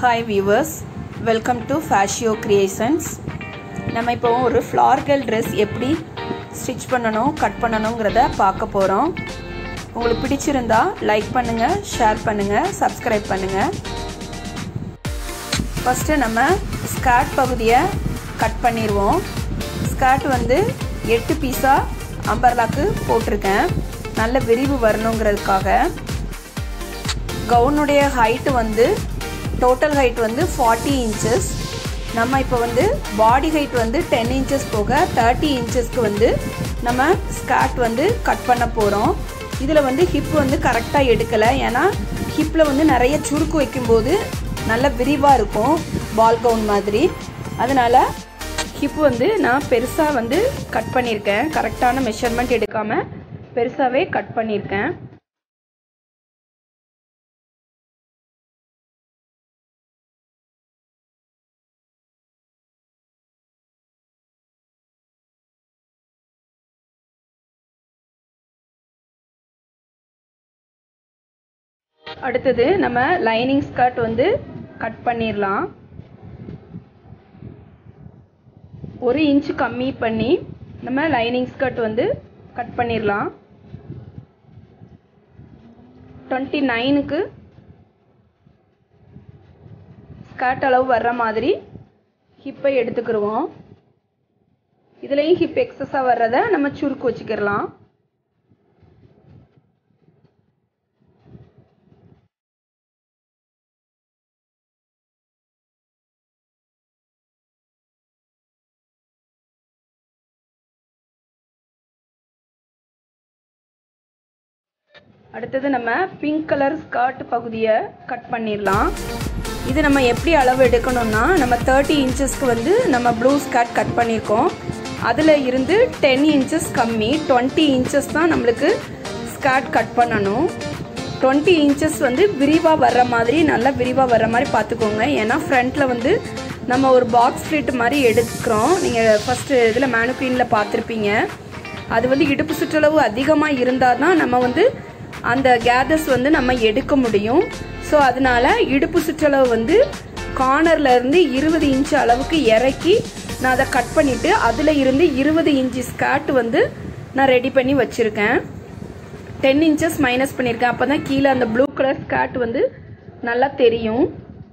hi viewers welcome to Fashio creations நம்ம இப்போ ஒரு ஃப்ளார்கல் ட்ரெஸ் எப்படி ஸ்டிச் பண்ணணும் கட் பண்ணணுங்கிறத பார்க்க போகிறோம் உங்களுக்கு பிடிச்சிருந்தா லைக் பண்ணுங்கள் ஷேர் பண்ணுங்கள் சப்ஸ்கிரைப் பண்ணுங்கள் ஃபஸ்ட்டு நம்ம ஸ்கர்ட் பகுதியை கட் பண்ணிடுவோம் ஸ்கர்ட் வந்து எட்டு பீஸாக அம்பர்லாக்கு போட்டிருக்கேன் நல்ல விரிவு வரணுங்கிறதுக்காக கவுனுடைய ஹைட்டு வந்து டோட்டல் ஹைட் வந்து ஃபார்ட்டி இன்ச்சஸ் நம்ம இப்போ வந்து பாடி ஹைட் வந்து டென் இன்ச்சஸ் போக தேர்ட்டி இன்ச்சஸ்க்கு வந்து நம்ம ஸ்கர்ட் வந்து கட் பண்ண போகிறோம் இதில் வந்து ஹிப் வந்து கரெக்டாக எடுக்கலை ஏன்னா ஹிப்பில் வந்து நிறைய சுருக்கு வைக்கும்போது நல்ல விரிவாக இருக்கும் பால் கவுன் மாதிரி அதனால் ஹிப் வந்து நான் பெருசாக வந்து கட் பண்ணியிருக்கேன் கரெக்டான மெஷர்மெண்ட் எடுக்காமல் பெருசாகவே கட் பண்ணியிருக்கேன் அடுத்தது நம்ம லைனிங் ஸ்கர்ட் வந்து கட் பண்ணிடலாம் ஒரு இன்ச் கம்மி பண்ணி நம்ம லைனிங் ஸ்கர்ட் வந்து கட் பண்ணிடலாம் டுவெண்ட்டி நைனுக்கு ஸ்கர்ட் அளவு வர்ற மாதிரி ஹிப்பை எடுத்துக்கிடுவோம் இதுலேயும் ஹிப் எக்ஸஸாக வர்றதை நம்ம சுருக்கு வச்சுக்கிடலாம் அடுத்தது நம்ம பிங்க் கலர் ஸ்கர்ட் பகுதியை கட் பண்ணிடலாம் இது நம்ம எப்படி அளவு எடுக்கணும்னா நம்ம தேர்ட்டி இன்ச்சஸ்க்கு வந்து நம்ம ப்ளூ ஸ்கர்ட் கட் பண்ணியிருக்கோம் அதில் இருந்து டென் இன்ச்சஸ் கம்மி டுவெண்ட்டி இன்ச்சஸ் தான் நம்மளுக்கு ஸ்கர்ட் கட் பண்ணணும் டுவெண்ட்டி இன்ச்சஸ் வந்து விரிவாக வர்ற மாதிரி நல்லா விரிவாக வர்ற மாதிரி பார்த்துக்கோங்க ஏன்னா ஃப்ரண்ட்டில் வந்து நம்ம ஒரு பாக்ஸ் ஃபிட் மாதிரி எடுக்கிறோம் நீங்கள் ஃபஸ்ட்டு இதில் மேனுக்ரீனில் பார்த்துருப்பீங்க அது வந்து இடுப்பு சுற்றளவு அதிகமாக இருந்தால் தான் நம்ம வந்து அந்த கேதர்ஸ் வந்து நம்ம எடுக்க முடியும் ஸோ அதனால இடுப்பு சுற்றளவு வந்து கார்னர்ல இருந்து இருபது இன்ச் அளவுக்கு இறக்கி நான் அதை கட் பண்ணிட்டு அதில் இருந்து இருபது இன்ச்சு ஸ்கர்ட் வந்து நான் ரெடி பண்ணி வச்சுருக்கேன் டென் இன்ச்சஸ் மைனஸ் பண்ணியிருக்கேன் அப்போ தான் கீழே அந்த ப்ளூ கலர் ஸ்கர்ட் வந்து நல்லா தெரியும்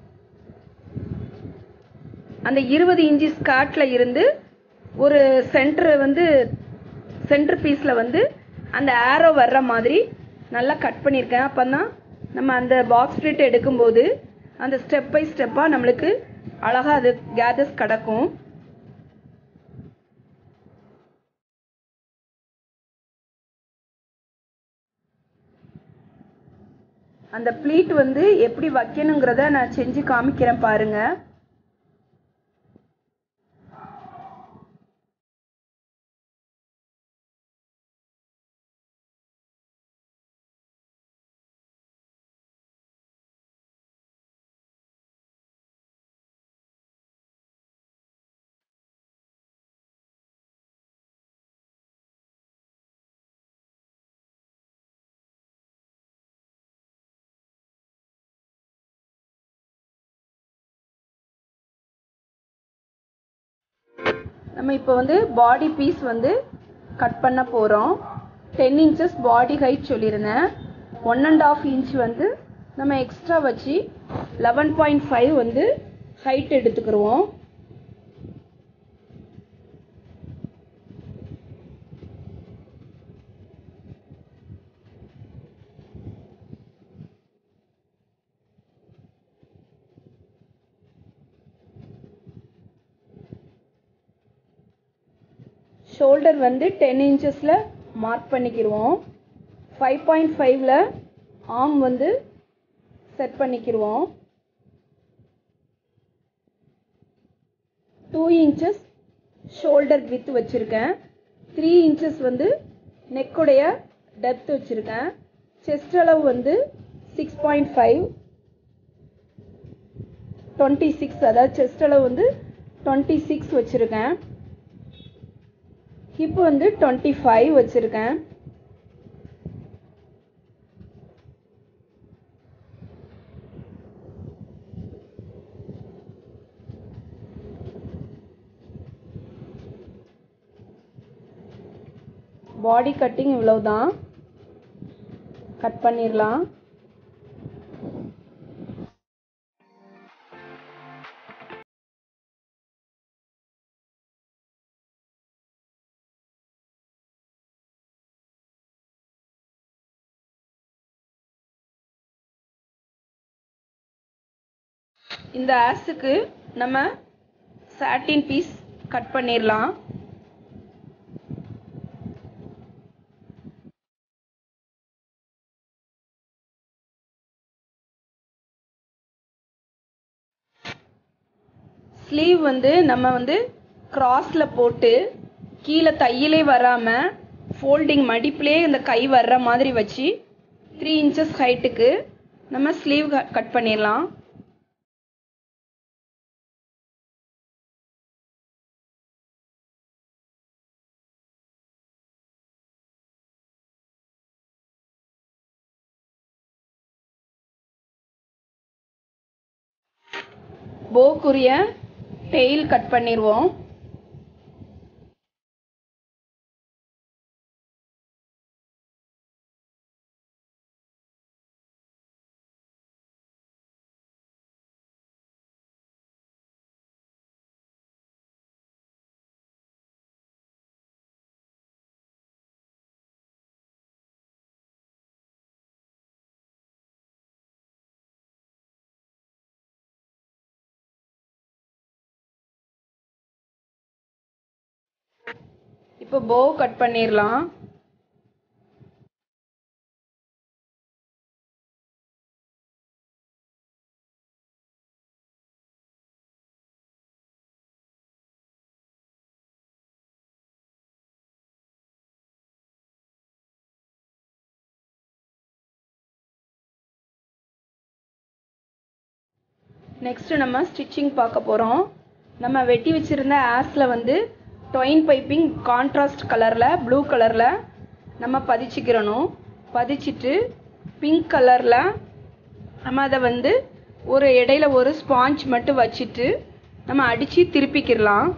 அந்த இருபது இன்ச்சு ஸ்கர்ட்டில் இருந்து ஒரு சென்டர் வந்து சென்டர் பீஸில் வந்து அந்த ஆரோ வர்ற மாதிரி நல்லா கட் பண்ணியிருக்கேன் அப்போ தான் நம்ம அந்த பாக்ஸ் ஸ்ப்ளிட் எடுக்கும்போது அந்த ஸ்டெப் பை ஸ்டெப்பாக நம்மளுக்கு அழகாக அது கேதர்ஸ் கிடக்கும் அந்த ப்ளீட் வந்து எப்படி வைக்கணுங்கிறத நான் செஞ்சு காமிக்கிறேன் பாருங்கள் நம்ம இப்போ வந்து பாடி பீஸ் வந்து கட் பண்ண போகிறோம் டென் இன்ச்சஸ் பாடி ஹைட் சொல்லியிருந்தேன் ஒன் அண்ட் ஆஃப் இன்ச் வந்து நம்ம எக்ஸ்ட்ரா வச்சு லெவன் பாயிண்ட் ஃபைவ் வந்து ஹைட் எடுத்துக்கிடுவோம் ஷோல்டர் வந்து டென் இன்ச்சஸில் மார்க் பண்ணிக்கிடுவோம் ஃபைவ் பாயிண்ட் ஃபைவ்ல ஆம் வந்து செட் பண்ணிக்கிடுவோம் டூ இன்ச்சஸ் ஷோல்டர் வித் வச்சுருக்கேன் த்ரீ இன்ச்சஸ் வந்து நெக்குடைய டெப்த் வச்சுருக்கேன் செஸ்ட் அளவு வந்து six point five twenty six அதாவது செஸ்ட் அளவு வந்து டுவெண்ட்டி சிக்ஸ் வச்சுருக்கேன் ஹிப் வந்து டுவெண்ட்டி ஃபைவ் வச்சுருக்கேன் பாடி கட்டிங் இவ்வளவுதான் கட் பண்ணிடலாம் இந்த ஆஸுக்கு நம்ம சாட்டின் பீஸ் கட் பண்ணிடலாம் ஸ்லீவ் வந்து நம்ம வந்து கிராஸில் போட்டு கீழே தையலே வராமல் ஃபோல்டிங் மடிப்புலே இந்த கை வர்ற மாதிரி வச்சு த்ரீ இன்ச்சஸ் ஹைட்டுக்கு நம்ம ஸ்லீவ் கட் பண்ணிடலாம் போக்குரிய டெயில் கட் பண்ணிடுவோம் இப்போ போ கட் பண்ணிடலாம் நெக்ஸ்ட் நம்ம ஸ்டிச்சிங் பார்க்க போகிறோம் நம்ம வெட்டி வச்சிருந்த ஆஸில் வந்து டொயின் பைப்பிங் கான்ட்ராஸ்ட் கலரில் ப்ளூ கலரில் நம்ம பதிச்சுக்கிறணும் பதிச்சுட்டு பிங்க் கலரில் நம்ம அதை வந்து ஒரு இடையில ஒரு ஸ்பாஞ்ச் மட்டும் வச்சுட்டு நம்ம அடித்து திருப்பிக்கிடலாம்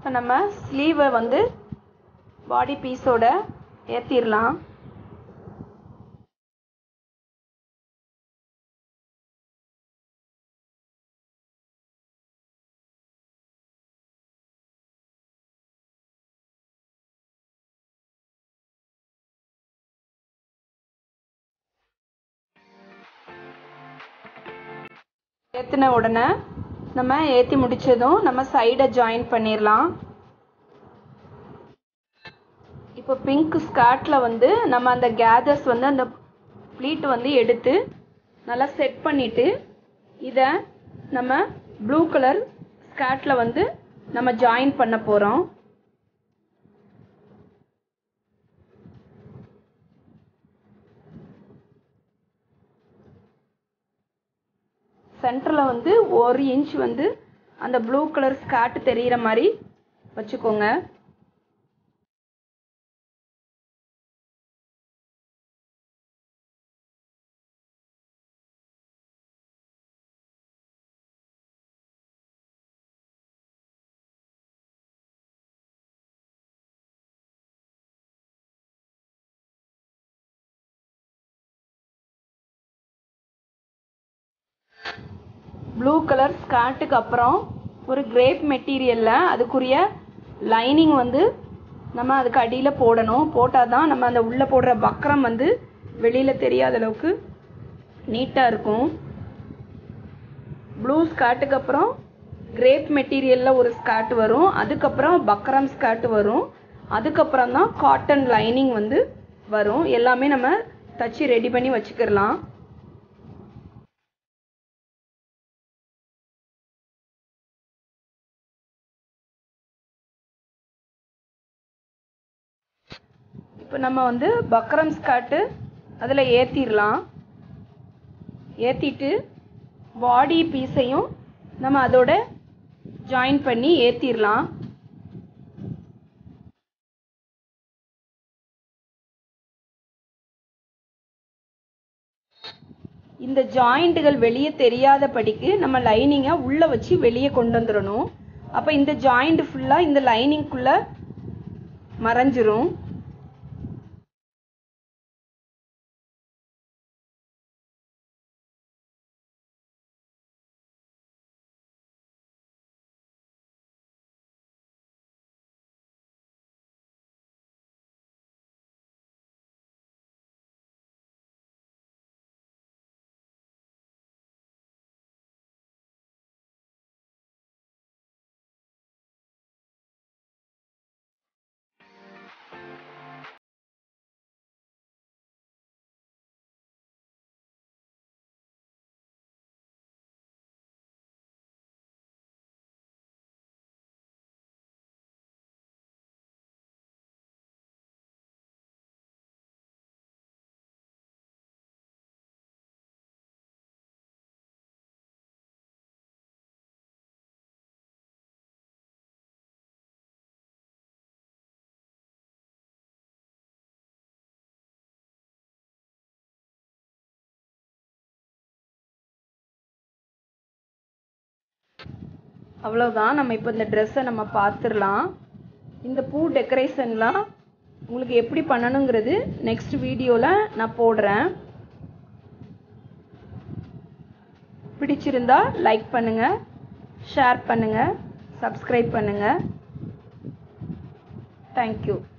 இப்போ நம்ம ஸ்லீவை வந்து பாடி பீஸோட ஏற்றிடலாம் ஏற்றின உடனே நம்ம ஏற்றி முடிச்சதும் நம்ம சைடை ஜாயின் பண்ணிடலாம் இப்போ பிங்க் ஸ்கர்ட்டில் வந்து நம்ம அந்த கேதர்ஸ் வந்து அந்த ப்ளீட் வந்து எடுத்து நல்லா செட் பண்ணிவிட்டு இதை நம்ம ப்ளூ கலர் ஸ்கர்ட்டில் வந்து நம்ம ஜாயின் பண்ண போகிறோம் சென்டரில் வந்து ஒரு இன்ச் வந்து அந்த ப்ளூ கலர் ஸ்கர்ட் தெரிகிற மாதிரி வச்சுக்கோங்க ப்ளூ கலர் ஸ்கர்ட்டுக்கு அப்புறம் ஒரு கிரேப் மெட்டீரியலில் அதுக்குரிய லைனிங் வந்து நம்ம அதுக்கு அடியில் போடணும் போட்டால் தான் நம்ம அந்த உள்ளே போடுற பக்கரம் வந்து வெளியில் தெரியாத அளவுக்கு நீட்டாக இருக்கும் ப்ளூ ஸ்கர்ட்டுக்கு அப்புறம் கிரேப் மெட்டீரியலில் ஒரு ஸ்கர்ட் வரும் அதுக்கப்புறம் பக்ரம் ஸ்கர்ட் வரும் அதுக்கப்புறம் தான் காட்டன் லைனிங் வந்து வரும் எல்லாமே நம்ம தச்சு ரெடி பண்ணி வச்சுக்கிடலாம் இப்போ நம்ம வந்து பக்ரம் ஸ்கர்ட்டு அதில் ஏற்றிடலாம் ஏற்றிட்டு பாடி பீஸையும் நம்ம அதோட ஜாயின் பண்ணி ஏற்றிடலாம் இந்த ஜாயிண்ட்டுகள் வெளியே தெரியாதபடிக்கு நம்ம லைனிங்கை உள்ளே வச்சு வெளியே கொண்டு வந்துடணும் அப்போ இந்த ஜாயிண்ட் ஃபுல்லாக இந்த லைனிங்குள்ளே மறைஞ்சிரும் அவ்வளோதான் நம்ம இப்போ இந்த ட்ரெஸ்ஸை நம்ம பார்த்துடலாம் இந்த பூ டெக்கரேஷன்லாம் உங்களுக்கு எப்படி பண்ணணுங்கிறது நெக்ஸ்ட் வீடியோவில் நான் போடுறேன் பிடிச்சிருந்தா லைக் பண்ணுங்கள் ஷேர் பண்ணுங்கள் சப்ஸ்கிரைப் பண்ணுங்கள் தேங்க்யூ